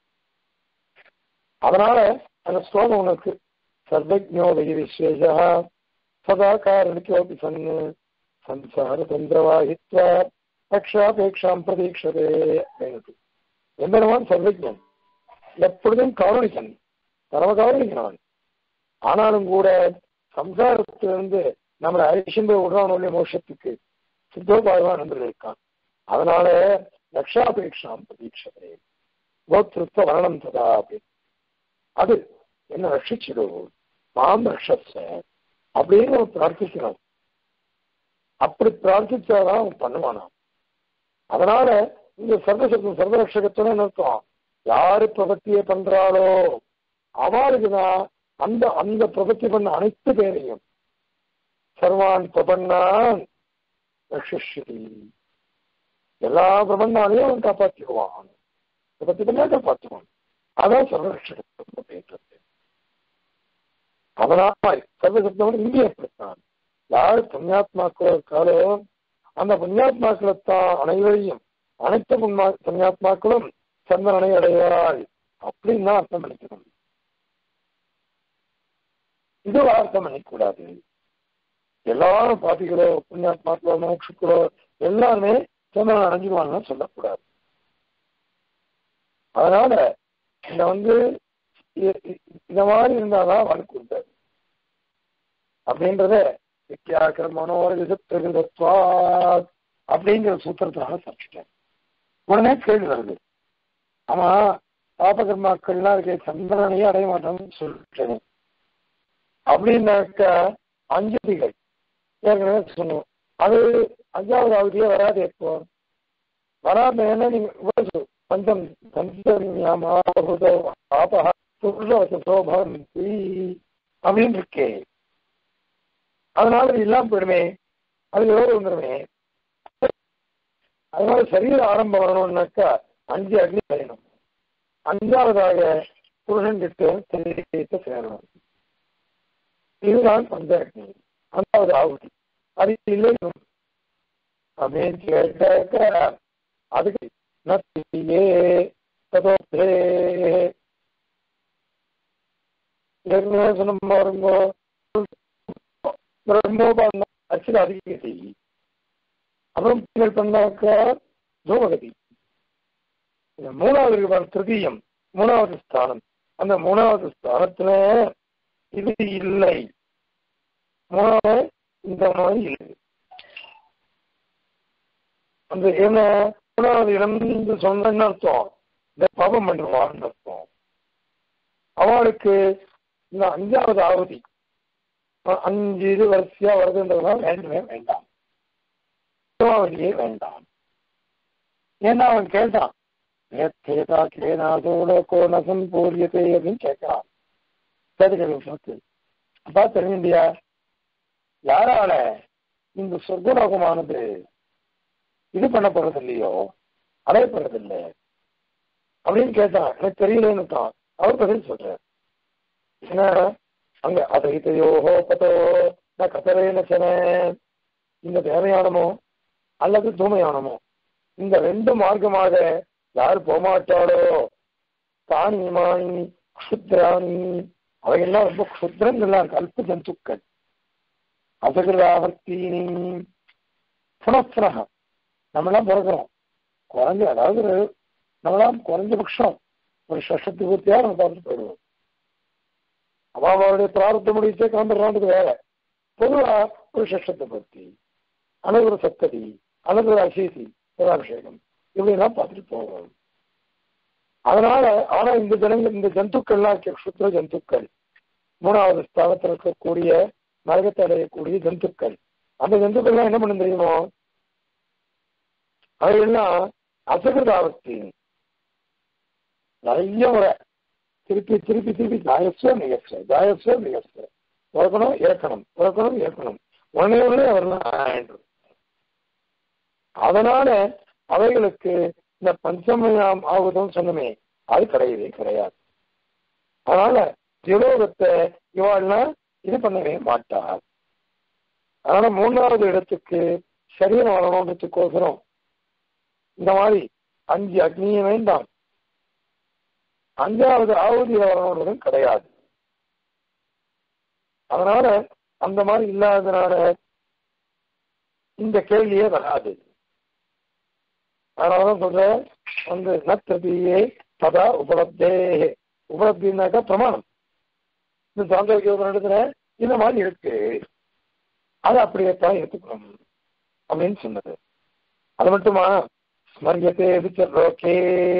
அதனால அந்த ஸ்லோகம் உனக்கு சர்வஜோதய விஸ்வேஷா சதா காரணிக்கோபி சன்னு சம்சார தந்திரவாகித்வா பக்ஷாபேக்ஷாம் பிரதீட்சதே அப்படிங்கிறது எம்பெருமான் சர்வஜன் எப்பொழுதும் கவனிக்கன் பரம கவனிக்கிறான் ஆனாலும் கூட சம்சாரத்திலிருந்து நம்மளை அழிச்சுட்டு விடுறான் இல்லையா மோட்சத்துக்கு சித்தோபாயவான் என்று இருக்கான் அதனால ரக்ஷாபேக்ஷாம் பிரதீட்சதே கோத்திருத்த வரணம் ததா அப்படின்னு அது என்ன ரட்சிச்சிடும் மாம் ரக்ஷச அப்படின்னு அவன் பிரார்த்திக்கிறான் அப்படி பிரார்த்திச்சாதான் அவன் பண்ணுவானாம் அதனால இந்த சர்வசக்தம் சர்வரட்சகத்துடன் என்ன அர்த்தம் யாரு பிரபத்தியை பண்றாளோ அவளுக்குதான் அந்த அந்த பிரபத்தி பண்ண அனைத்து பேரையும் சர்வான் பிரபன்னான் ரட்சிஷதி எல்லா பிரபன்னாலையும் அவன் காப்பாற்றிடுவான் பிரபத்தி பண்ணா காப்பாற்றுவான் அதான் சர்வரட்சகத்துவம் அப்படின்றது அதனால சர்வசப்தம் இங்கே அப்படித்தான் யார் புண்ணியாத்மாக்களோ இருக்காளோ அந்த புண்ணியாத்மாக்களைத்தான் அனைவரையும் அனைத்து புண்மா புண்ணியாத்மாக்களும் சந்தனனை அடைவாள் அப்படின்னு தான் அர்த்தம் பண்ணிக்கணும் இது அர்த்தம் பண்ணிக்கூடாது எல்லாரும் பாத்திகளோ புண்ணியாத்மாக்களோ மோட்சுக்களோ எல்லாருமே சந்திரன் அடைஞ்சிருவாங்கன்னு சொல்லக்கூடாது அதனால இந்த வந்து இ- இ- இந்த மாதிரி இருந்தாதான் அவனுக்கு உண்டு அப்படின்றத வித்தியாக்கிரமனோரவிதத்வா அப்படிங்கிற சூத்திரத்தினால சமைச்சிட்டேன் உடனே கேள்வி வருது ஆமா பாபகர்மாக்கள்லாம் இருக்க சந்திரனையே அடைய மாட்டோம்னு சொல்லிட்டேன் அப்படின்னாக்க அஞ்சதிகள் ஏற்கனவே சொன்னோம் அது அஞ்சாவது ஆவதியே வராது எப்போ வராது என்ன நீங்க இவ்வளவு பஞ்சம் பஞ்சமியாமாபுதோ பாபா புருஷோ பவந்தி அப்படின்னு இருக்கே அதனால இது இல்லாம போயிடுமே அது எவ்வளவு வந்துடுமே அதனால சரீர ஆரம்பம் வரணும்னாக்கா அஞ்சு அக்னி செய்யணும் அஞ்சாவதாக புருஷன் கிட்ட சரீரத்தை சேரணும் இதுதான் பஞ்ச அக்னி அஞ்சாவது ஆகுதி அது இல்லை அப்படின்னு கேட்டாக்க அதுக்கு நத்தியே ததோப்தே ஏற்கனவே சொன்ன பாருங்க பிரம்மோபான அச்சில் அதிகதி அப்புறம் நீங்கள் பண்ணாக்க தூமகதி இந்த மூணாவது இருக்கு பாருங்க, திருதீயம் மூணாவது ஸ்தானம் அந்த மூணாவது ஸ்தானத்துல இது இல்லை மூணாவது இந்த மாதிரி இல்லை அந்த என்ன மூணாவது இடம் என்று சொன்ன அர்த்தம் இந்த பாபம் பண்ணுவான்னு அர்த்தம் அவளுக்கு இந்த அஞ்சாவது ஆவதி அஹ் அஞ்சு இது வரிசையா வருதுன்றதுனால வேண்டவே வேண்டாம் திருமாவளியே வேண்டாம் ஏன்னா அவன் கேட்டான் நேத்தேதா கேனாதோட கோணசம் பூரியத்தை அப்படின்னு கேட்கிறான் கேட்டுக்கிறது பார்த்து அப்பா தெரிஞ்சியா யாரால இந்த சொர்க்கலோகமானது இது பண்ணப்படுறது இல்லையோ அடையப்படுறது இல்லை அப்படின்னு கேட்டான் எனக்கு தெரியலன்னு தான் அவர் பதில் சொல்றார் என்ன அங்க அதைத்தையோஹோ பதோ நான் கத்தரையின இந்த தேவையானமோ அல்லது தூமையானமோ இந்த ரெண்டு மார்க்கமாக யார் போமாட்டாளோ தானி மாணி க்ஷுத்ராணி அவையெல்லாம் ரொம்ப க்ஷுத்ரங்கள்லாம் இருக்கு அல்ப ஜந்துக்கள் அசகிருதாவர்த்தீனி புனப்புனக நம்மளாம் பிறக்கிறோம் குறைஞ்ச அதாவது ஒரு- நம்மளாம் குறைஞ்சபட்சம் ஒரு சஷத்து பூர்த்தியா நம்ம பார்த்துட்டு போயிடுவோம் அவன் அவருடைய பிரார்த்தம் முடிச்சே கிளம்பிடுறான்றது வேற பொதுவா ஒரு சஷத்தை பூர்த்தி அல்லது ஒரு சத்ததி அல்லது ஒரு அசீசி ஒரு அபிஷேகம் இப்படிலாம் பார்த்துட்டு போவோம் அதனால ஆனா இந்த ஜனங்கள் இந்த ஜந்துக்கள்லாம் இருக்க சுத்திர ஜந்துக்கள் மூணாவது ஸ்தானத்தில் இருக்கக்கூடிய நரகத்தை அடையக்கூடிய ஜந்துக்கள் அந்த ஜந்துக்கள்லாம் என்ன பண்ண தெரியுமோ அவையெல்லாம் அசகிருதாவஸ்தி நிறைய முறை திருப்பி திருப்பி திருப்பி ஜாயஸ்வ நிகழ்ச்ச ஜாயஸ்வ நிகழ்ச்ச பிறக்கணும் இறக்கணும் பிறக்கணும் இறக்கணும் உடனே உடனே அவர்லாம் ஆயிடும் அதனால அவைகளுக்கு இந்த பஞ்சமயாம் ஆகுதுன்னு சொன்னமே அது கிடையவே கிடையாது அதனால திலோகத்தை இவாள்லாம் இது பண்ணவே மாட்டார் அதனால மூணாவது இடத்துக்கு சரீரம் வரணுன்றதுக்கோசரம் இந்த மாதிரி அஞ்சு அக்னியும் வேண்டாம் அஞ்சாவது ஆவுதி வரணுன்றதும் கிடையாது அதனால அந்த மாதிரி இல்லாததுனால இந்த கேள்வியே வராது அதனாலதான் சொல்றேன் வந்து நத்திரபியே ததா உபலப்தே உபலப்தினாக்கா பிரமாணம் இந்த சாந்தோக்கிய உபநிடத்துல இந்த மாதிரி இருக்கு அது அப்படியே தான் எடுத்துக்கணும் அப்படின்னு சொன்னது அது மட்டுமா ஸ்மரியத்தே விச்சரோக்கே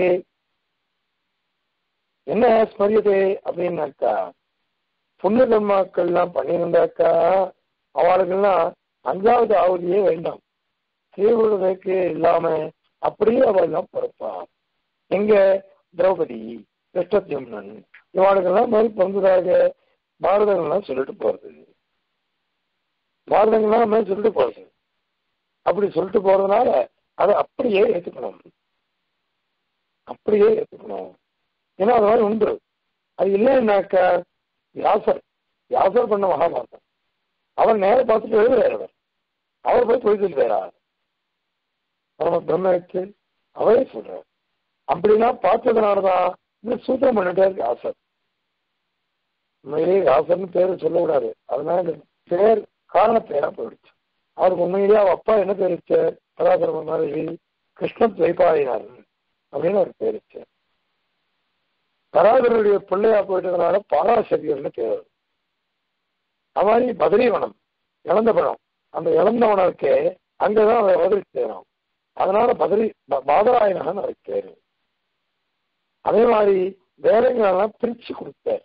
என்ன ஸ்மரியதே அப்படின்னாக்கா புண்ணிய கர்மாக்கள்லாம் பண்ணியிருந்தாக்கா அவளுக்கெல்லாம் அஞ்சாவது ஆவதியே வேண்டாம் தீவிரதைக்கு இல்லாம அப்படியே அவள்லாம் பிறப்பான் எங்க திரௌபதி கிருஷ்ணத்யும்னன் இவாளுக்கெல்லாம் மாதிரி பிறந்ததாக பாரதங்கள்லாம் சொல்லிட்டு போறது பாரதங்கள்லாம் மாதிரி சொல்லிட்டு போறது அப்படி சொல்லிட்டு போறதுனால அதை அப்படியே ஏத்துக்கணும் அப்படியே ஏத்துக்கணும் ஏன்னா அது மாதிரி உண்டு அது இல்லைன்னாக்கா வியாசர் வியாசர் பண்ண மகாபாரதம் அவர் நேர பார்த்துட்டு எழுதுறாரு அவர் அவர் போய் போய் சொல்லுறாரா பரம பிரம்மக்கு அவரே சொல்றார் அப்படிலாம் பார்த்ததுனாலதான் இந்த சூத்திரம் பண்ணிட்டார் வியாசர் உண்மையிலேயே வியாசர்னு பேர் சொல்லக்கூடாது அதனால இந்த பேர் காரணப்பேரா போயிடுச்சு அவருக்கு உண்மையிலேயே அவ அப்பா என்ன பேர் வச்சார் பராசரம மாதிரி கிருஷ்ண துவைபாயினார் அப்படின்னு அவர் பேர் வச்சார் பராசரனுடைய பிள்ளையா போயிட்டதுனால பாராசரியர்னு பேர் வருது. அது மாதிரி பதரிவனம் இழந்த பழம் அந்த இழந்தவனம் இருக்கே அங்கதான் அவர் அவதரிச்சேரும் அதனால பதரி ப- பாதராயணன் அவருக்கு பேரு அதே மாதிரி வேலைங்களெல்லாம் பிரிச்சு கொடுத்தார்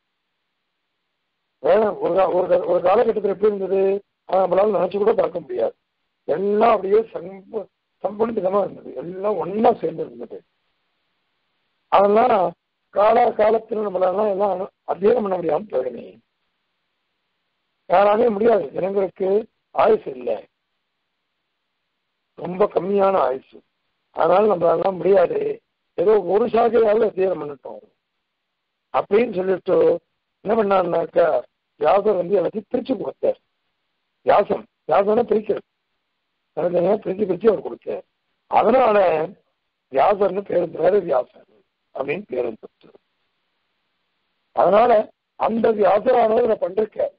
வேலை ஒரு கா- ஒரு கா- ஒரு காலகட்டத்தில் எப்படி இருந்தது அதை நம்மளால நினைச்சு கூட பார்க்க முடியாது எல்லாம் அப்படியே சம்ப சம்பளிதமா இருந்தது எல்லாம் ஒண்ணா சேர்ந்து இருந்தது அதெல்லாம் கால காலத்துல நம்மளால எல்லாம் அத்தியனம் பண்ண முடியாம போயிடுமே யாராலே முடியாது ஜனங்களுக்கு ஆயுசு இல்லை ரொம்ப கம்மியான ஆயுசு அதனால நம்மளால முடியாது ஏதோ ஒரு சாகையாவது அத்தியனம் பண்ணிட்டோம் அப்படின்னு சொல்லிட்டு என்ன பண்ணாருனாக்கா வியாசர் வந்து எனக்கு பிரிச்சு கொடுத்தார் வியாசம் வியாசனை பிரிக்கிறது தனித்தனியா பிரிச்சு பிரிச்சு அவர் கொடுத்தார் அதனால வியாசர்னு பேர் வேற வியாசர் அப்படின்னு பேர் வந்துச்சு அதனால அந்த வியாசரானவர் இதை பண்றிருக்கார்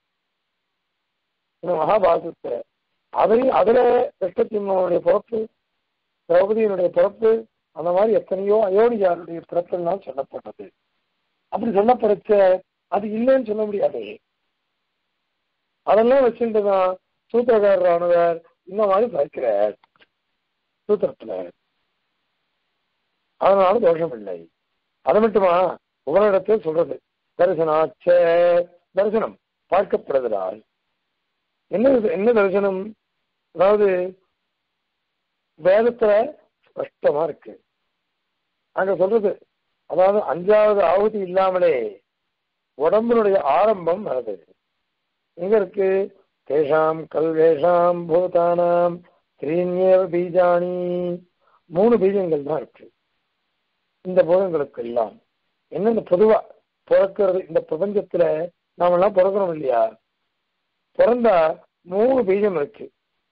இந்த மகாபாரதத்தை அதை அதுல கிருஷ்ணத்தினுடைய பிறப்பு திரௌபதியினுடைய பிறப்பு அந்த மாதிரி எத்தனையோ அயோனியாருடைய பிறப்பெல்லாம் சொல்லப்பட்டது அப்படி சொல்லப்படுச்ச அது இல்லைன்னு சொல்ல முடியாது அதெல்லாம் வச்சுட்டுதான் சூத்திரக்காரரானவர் இந்த மாதிரி பார்க்கிறார் சூத்திரத்துல அதனால தோஷம் இல்லை அது மட்டுமா உங்களிடத்தில் சொல்றது தரிசனாச்ச தரிசனம் பார்க்கப்படுகிறாள் என்ன என்ன தரிசனம் அதாவது வேதத்துல ஸ்பஷ்டமா இருக்கு அங்க சொல்றது அதாவது அஞ்சாவது ஆகுதி இல்லாமலே உடம்பினுடைய ஆரம்பம் வருது எங்க இருக்கு தேஷாம் கல்வேஷாம் பூதானாம் திரீன்யேவ பீஜாணி மூணு பீஜங்கள் தான் இருக்கு இந்த பூதங்களுக்கு எல்லாம் என்ன இந்த பொதுவா பிறக்கிறது இந்த பிரபஞ்சத்துல நாம எல்லாம் பிறக்கிறோம் இல்லையா பிறந்தா மூணு பீஜம் இருக்கு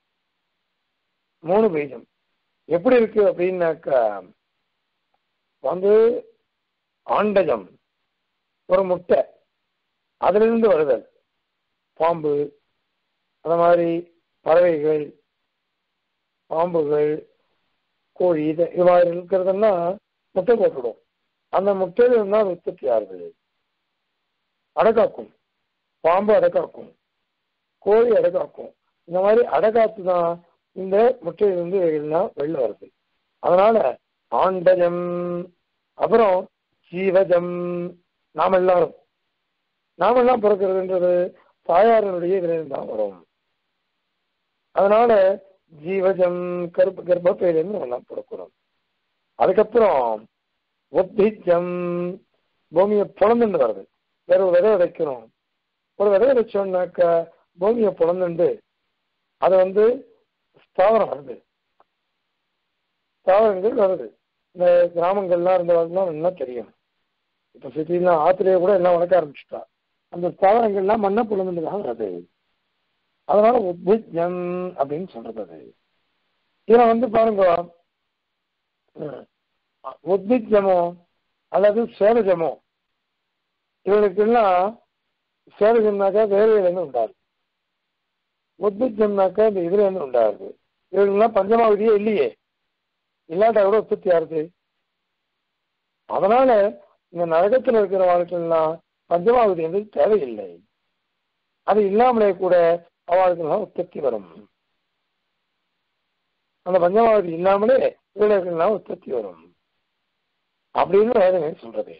மூணு பீஜம் எப்படி இருக்கு அப்படின்னாக்கா வந்து ஆண்டஜம் ஒரு முட்டை அதுல இருந்து வருதல் பாம்பு அந்த மாதிரி பறவைகள் பாம்புகள் கோழி இது இது மாதிரி இருக்கிறதெல்லாம் முட்டை போட்டுடும் அந்த முட்டையில இருந்தால் அது உற்பத்தி ஆகுது அடக்காக்கும் பாம்பு அடக்காக்கும் கோழி அடக்காக்கும் இந்த மாதிரி அடக்காத்து தான் இந்த முட்டையிலிருந்து எல்லாம் வெளில வருது அதனால ஆண்டஜம் அப்புறம் ஜீவஜம் நாம் எல்லாரும் நாம் எல்லாம் பிறக்கிறதுன்றது தாயாரனுடைய இதுல தான் வரும் அதனால ஜீவஜம் கருப்பு கர்ப்பப்பையிலிருந்து நம்ம எல்லாம் பிறக்கிறோம் அதுக்கப்புறம் உத்பிஜம் பூமியை புலந்துண்டு வருது வேற ஒரு விதை விதைக்கிறோம் ஒரு விதை விதைச்சோம்னாக்கா பூமியை புலந்துண்டு அது வந்து ஸ்தாவரம் வருது ஸ்தாவரங்கள் வருது இந்த கிராமங்கள்லாம் இருந்தவங்கலாம் நல்லா தெரியும் இப்ப சிட்டிலாம் ஆத்திரைய கூட எல்லாம் வளர்க்க ஆரம்பிச்சுட்டா அந்த ஸ்தாவரங்கள்லாம் மண்ணை புலந்துட்டு தான் வருது அதனால உத்பிஜம் அப்படின்னு சொல்றது அது இதுல வந்து பாருங்க ம், உத்பிஜமோ அல்லது சேலஜமோ இவனுக்கெல்லாம் சேலஜம்னாக்கா வேர்வையிலேருந்து உண்டாது உத்பிஜம்னாக்கா இந்த இதுல இருந்து உண்டாகுது இவனுக்கெல்லாம் பஞ்சமாவதியே இல்லையே இல்லாட்டா கூட உற்பத்தி ஆகுது அதனால இந்த நரகத்தில் இருக்கிற வாழ்க்கைலாம் பஞ்சமாவதி என்பது தேவையில்லை அது இல்லாமலே கூட அவளுக்கெல்லாம் உற்பத்தி வரும் அந்த பஞ்சமாவதி இல்லாமலே இவர்களுக்கெல்லாம் உற்பத்தி வரும் அப்படின்னு வேதனை சொல்றது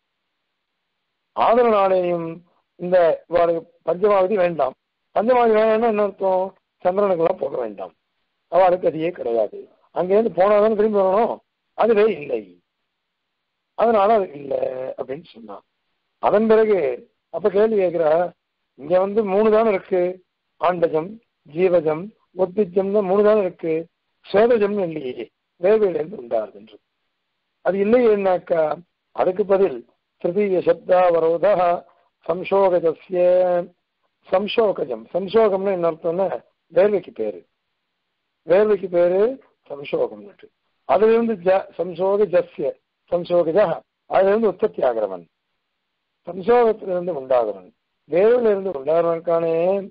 ஆதரனாலேயும் இந்த இவளுக்கு பஞ்சமாவதி வேண்டாம் பஞ்சமாவதி வேணும்னா என்ன அர்த்தம் சந்திரனுக்கெல்லாம் போக வேண்டாம் அவளுக்கு அதையே கிடையாது அங்கேருந்து போனாதான் திரும்பி வரணும் அதுவே இல்லை அதனால அது இல்லை அப்படின்னு சொன்னான் அதன் பிறகு அப்ப கேள்வி கேட்கிறா இங்க வந்து மூணு தானே இருக்கு ஆண்டஜம் ஜீவஜம் ஒத்திஜம் தான் மூணு தானே இருக்கு சேதஜம் இல்லையே வேர்வையிலிருந்து உண்டாகுதுன்றது அது இல்லையேனாக்கா அதுக்கு பதில் திருத்தீய சப்தாவரோத சம்சோகஜஸ்ய சம்சோகஜம் சம்சோகம்னு என்ன அர்த்தம்னா வேர்வைக்கு பேரு வேர்வைக்கு பேரு சம்சோகம் அதுல இருந்து ஜ சம்சோக ஜஸ்ய சம்சோகஜ அதுல இருந்து உற்பத்தி ஆகிறவன் சம்சோகத்திலிருந்து உண்டாகிறவன் வேர்வையில இருந்து உண்டாகிறவனுக்கானே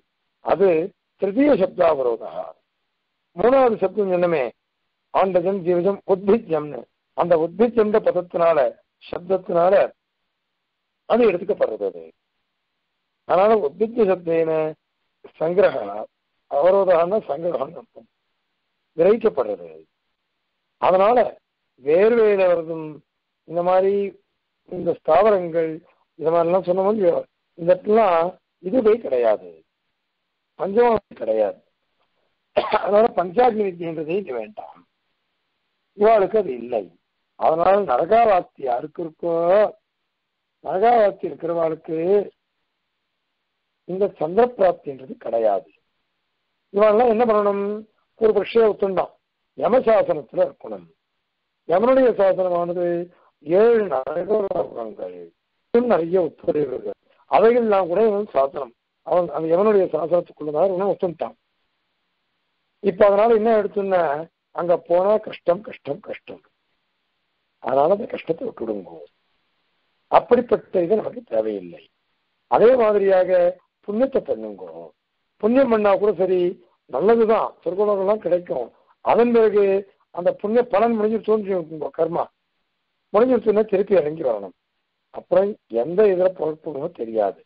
அது திருத்தீய சப்தாவரோதா மூணாவது சப்தம் என்னமே ஆண்டஜம் ஜீவஜம் உத்பிஜம்னு அந்த உத்பிஜம்ன்ற பதத்தினால சப்தத்தினால அது எடுத்துக்கப்படுறது அது அதனால உத்பிஜ சப்தேன சங்கிரக அவரோதான சங்கிரகம் அர்த்தம் விரைக்கப்படுறது அதனால வேர்வையில வருதும் இந்த மாதிரி இந்த ஸ்தாவரங்கள் இந்த மாதிரிலாம் சொன்ன மாதிரி இந்த இடத்துலாம் இதுவே கிடையாது பஞ்சமாவதி கிடையாது அதனால பஞ்சாக்னி வித்தியன்றதே இங்க வேண்டாம் இவாளுக்கு அது இல்லை அதனால நரகாவாத்தி யாருக்கு இருக்கோ நரகாவாத்தி இருக்கிறவாளுக்கு இந்த சந்திர பிராப்தின்றது கிடையாது இவெல்லாம் என்ன பண்ணணும் ஒரு பட்சிய ஒத்துண்டான் யமசாசனத்துல இருக்கணும் யமனுடைய சாசனமானது ஏழு நரகங்கள் நிறைய உத்தரவுகள் அவைகள்லாம் கூட இவன் சாசனம் அவன் அந்த யமனுடைய சாசனத்துக்குள்ளதான் இவன் ஒத்துண்டான் இப்ப அதனால என்ன எடுத்துன்னா அங்க போனா கஷ்டம் கஷ்டம் கஷ்டம் அதனால அந்த கஷ்டத்தை விட்டுடுங்க அப்படிப்பட்ட இது நமக்கு தேவையில்லை அதே மாதிரியாக புண்ணியத்தை பண்ணுங்க புண்ணியம் பண்ணா கூட சரி நல்லதுதான் சொர்க்கலோகம்லாம் கிடைக்கும் அதன் பிறகு அந்த புண்ணிய பலன் முடிஞ்சு தோன்றி கர்மா முடிஞ்சிருச்சுன்னா திருப்பி இறங்கி வரணும் அப்புறம் எந்த இதில் பொறுப்புமோ தெரியாது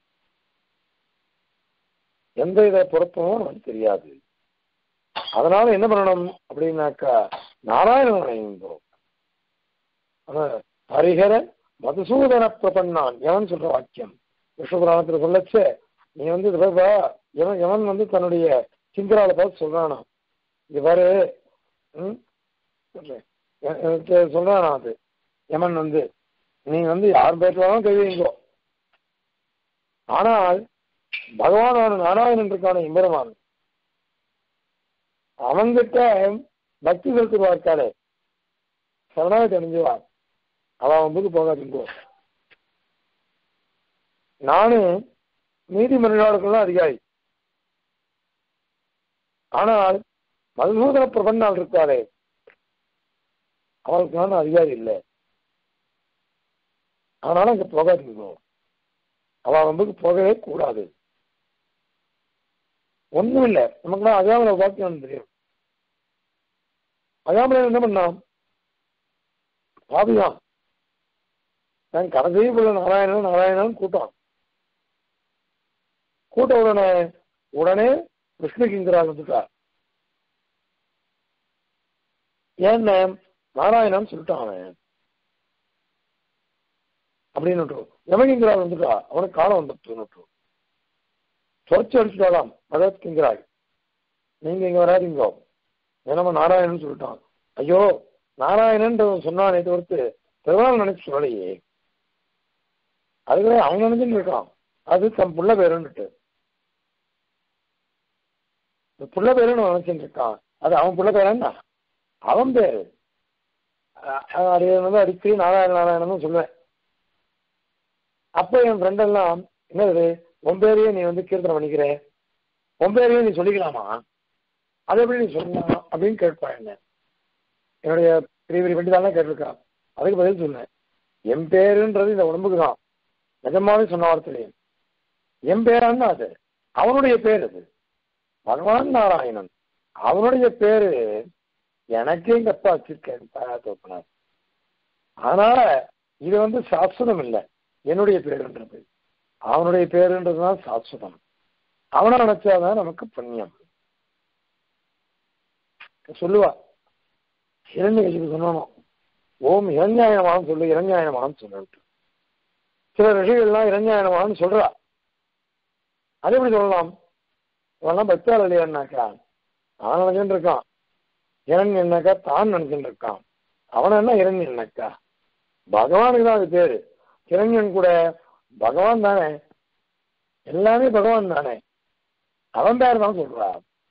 எந்த இதை பொறுப்புமோ நமக்கு தெரியாது அதனால என்ன பண்ணணும் அப்படின்னாக்கா நாராயணன் அடைந்தோம் ஹரிஹர மதுசூதன பிரபன்னான் எவன் சொல்ற வாக்கியம் விஷ்ணுபுராணத்துல சொல்லச்சே நீ வந்து இதுவா எவன் எவன் வந்து தன்னுடைய சிங்கரால பார்த்து சொல்றானா இவரு சொல்றானா அது யமன் வந்து நீ வந்து யார் பேசுவாலும் தெரியுங்கோ ஆனால் பகவானான நாராயணன் இருக்கான இம்பெருமான் அவங்கிட்ட பக்தி செலுத்துவா இருக்காளே சரணாகி அணிஞ்சுவா அவன் வந்து போகாதுங்கோ நானு நீதி மனிதர்களுக்கெல்லாம் அதிகாரி ஆனால் மதுசூதன பிரபன்னால் இருக்காளே அவளுக்கு நான் அதிகாரி இல்லை அதனால அங்க போகாதீங்க அவ வந்து போகவே கூடாது ஒண்ணும் இல்லை நமக்குலாம் அஜாமல வாக்கியம் தெரியும் அஜாமல என்ன பண்ணான் பாவிதான் நான் கடைசி உள்ள நாராயணன் நாராயணன் கூட்டம் கூட்ட உடனே உடனே விஷ்ணு கிங்கரால் வந்துட்டார் ஏன்னு நாராயணன் சொல்லிட்டான் அவன் அப்படின்னு யமகிங்கரால் வந்துட்டா அவனுக்கு காலம் வந்துட்டு துறைச்சி அடிச்சுட்டாலாம் பகவத் கிங்கராய் நீங்க இங்க வராதிங்கோ என்னமோ நாராயணன் சொல்லிட்டான் ஐயோ நாராயணன் சொன்னானே தவிர்த்து பெருமாள் நினைச்சு சொல்லலையே அதுவே அவன் நினைச்சுட்டு இருக்கான் அது தன் புள்ள பேருன்னுட்டு புள்ள பேருன்னு நினைச்சுட்டு இருக்கான் அது அவன் புள்ள பேரன்னா அவன் பேரு அது வந்து அடிக்கடி நாராயண நாராயணன் சொல்லுவேன் அப்போ என் ஃப்ரெண்ட் எல்லாம் என்னது உன் பேரையே நீ வந்து கீர்த்தனை பண்ணிக்கிற உன் பேரையே நீ சொல்லிக்கலாமா அது எப்படி நீ சொல்லலாம் அப்படின்னு கேட்பான் என்ன என்னுடைய பெரிய பெரிய வண்டி கேட்டிருக்கான் அதுக்கு பதில் சொன்னேன் என் பேருன்றது இந்த உடம்புக்கு தான் நிஜமாவே சொன்ன வார்த்தையிலே என் பேரான்னு அது அவனுடைய பேர் அது பகவான் நாராயணன் அவனுடைய பேரு எனக்கே எங்க அப்பா வச்சிருக்கேன் தோப்பினார் அதனால இது வந்து சாஸ்வதம் இல்லை என்னுடைய பேருன்றது அவனுடைய பேருன்றதுதான் சாஸ்வதம் அவனை நினைச்சாதான் நமக்கு புண்ணியம் சொல்லுவா இரண்டு கட்சிக்கு சொன்னோம் ஓம் இரஞ்சாயனமான்னு சொல்லு இரஞ்சாயனமான்னு சொல்லிட்டு சில ரிஷிகள்லாம் இரஞ்சாயனமான்னு சொல்றா அது எப்படி சொல்லலாம் இவெல்லாம் பக்தாள் இல்லையான்னாக்கா அவன் நினைச்சுட்டு இருக்கான் இரண் என்னக்கா தான் நினைச்சுட்டு இருக்கான் அவன் என்ன இரண் என்னக்கா பகவானுக்கு தான் அது பேரு கிரண்யன் கூட பகவான் தானே எல்லாமே பகவான் தானே அவன் பேர் தான் சொல்றா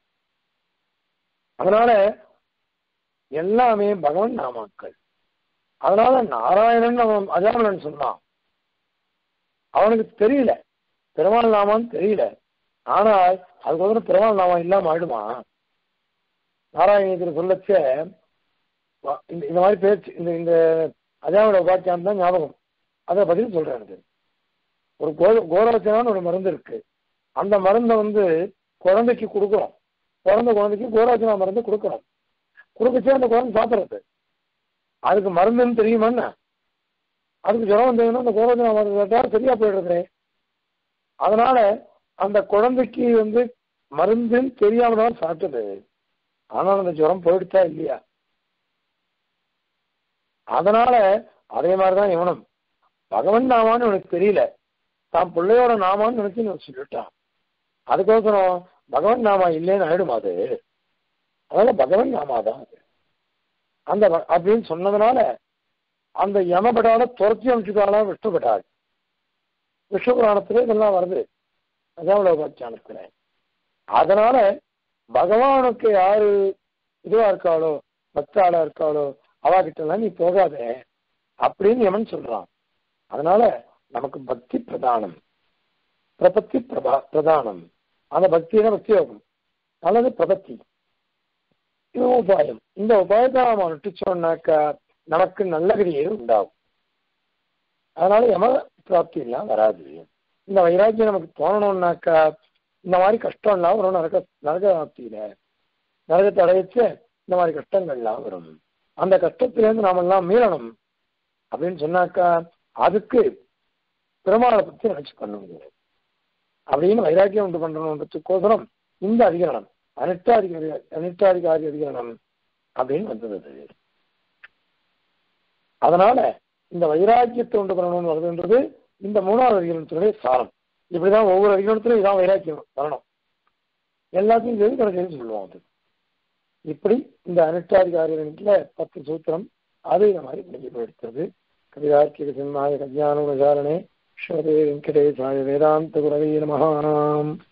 அதனால எல்லாமே பகவான் நாமாக்கள் அதனால நாராயணன் அவன் அஜாமலன் சொன்னான் அவனுக்கு தெரியல பெருமாள் நாமான்னு தெரியல ஆனால் அதுக்கு வந்து பெருமாள் நாமம் இல்லாம ஆயிடுமா நாராயணத்தில் சொல்லச்ச இந்த மாதிரி பேச்சு இந்த இந்த அஜாமல உபாக்கியம் தான் ஞாபகம் அதை பதில் சொல்றேன் எனக்கு ஒரு கோ கோரவச்சனான்னு ஒரு மருந்து இருக்கு அந்த மருந்தை வந்து குழந்தைக்கு கொடுக்குறோம் பிறந்த குழந்தைக்கு கோராஜனா மருந்து கொடுக்குறோம் கொடுக்கச்சே அந்த குழந்தை சாப்பிட்றது அதுக்கு மருந்துன்னு தெரியுமா என்ன அதுக்கு ஜுரம் வந்ததுன்னா அந்த கோராஜனா மருந்து சாப்பிட்டா சரியா போயிடுறது அதனால அந்த குழந்தைக்கு வந்து மருந்துன்னு தெரியாம தான் சாப்பிட்டது ஆனால் அந்த ஜுரம் போயிடுச்சா இல்லையா அதனால அதே மாதிரிதான் இவனும் பகவன் நாமான்னு உனக்கு தெரியல தான் பிள்ளையோட நாமான்னு நினைச்சு நான் சொல்லிட்டான் அதுக்கோசரம் பகவன் நாமா இல்லைன்னு ஆயிடும் அது அதனால பகவன் நாமா தான் அது அந்த வ- அப்படின்னு சொன்னதுனால அந்த யமபடால துரத்தி அமைச்சுக்கால விஷ்ணுபட்டாள் விஷ்ணு புராணத்துல இதெல்லாம் வருது அஜாவலோபாத்தியானத்துல அதனால பகவானுக்கு யாரு இதுவா இருக்காளோ பக்தாளா இருக்காளோ அவகிட்ட எல்லாம் நீ போகாத அப்படின்னு எவன் சொல்றான் அதனால நமக்கு பக்தி பிரதானம் பிரபத்தி பிரபா பிரதானம் அந்த பக்தியில பக்தி யோகம் அல்லது பிரபத்தி இது உபாயம் இந்த உபாயத்தை நாம அனுஷ்டிச்சோம்னாக்கா நமக்கு நல்ல கிரியை உண்டாகும் அதனால யம பிராப்தி எல்லாம் வராது இந்த வைராக்கியம் நமக்கு தோணணும்னாக்கா இந்த மாதிரி கஷ்டம் எல்லாம் வரும் நரக நரக பிராப்தியில நரகத்தை அடையச்ச இந்த மாதிரி கஷ்டங்கள்லாம் வரும் அந்த கஷ்டத்திலேருந்து நாம எல்லாம் மீளணும் அப்படின்னு சொன்னாக்கா அதுக்கு பெருமாளை பத்தி நினைச்சு பண்ணுங்க அப்படின்னு வைராக்கியம் உண்டு பண்றதுக்கோசரம் இந்த அதிகரணம் அனிட்டாதிகாரி அனிட்டாதிகாரி அதிகரணம் அப்படின்னு வந்தது அது. அதனால இந்த வைராக்கியத்தை உண்டு பண்ணணும்னு வருதுன்றது இந்த மூணாவது அதிகரணத்தினுடைய சாரம் இப்படிதான் ஒவ்வொரு அதிகரணத்திலும் இதான் வைராக்கியம் வரணும் எல்லாத்தையும் சேர்த்து கடைசியில் சொல்லுவோம் அது இப்படி இந்த அனிட்டாதிகாரிகள பத்து சூத்திரம் அது இந்த மாதிரி முடிஞ்சு எடுத்தது கவிதார்க்கிக சிம்மாய கல்யாண விசாரணே ஸ்ரீ வெங்கடேசாய வேதாந்த குரவே நமஹாம்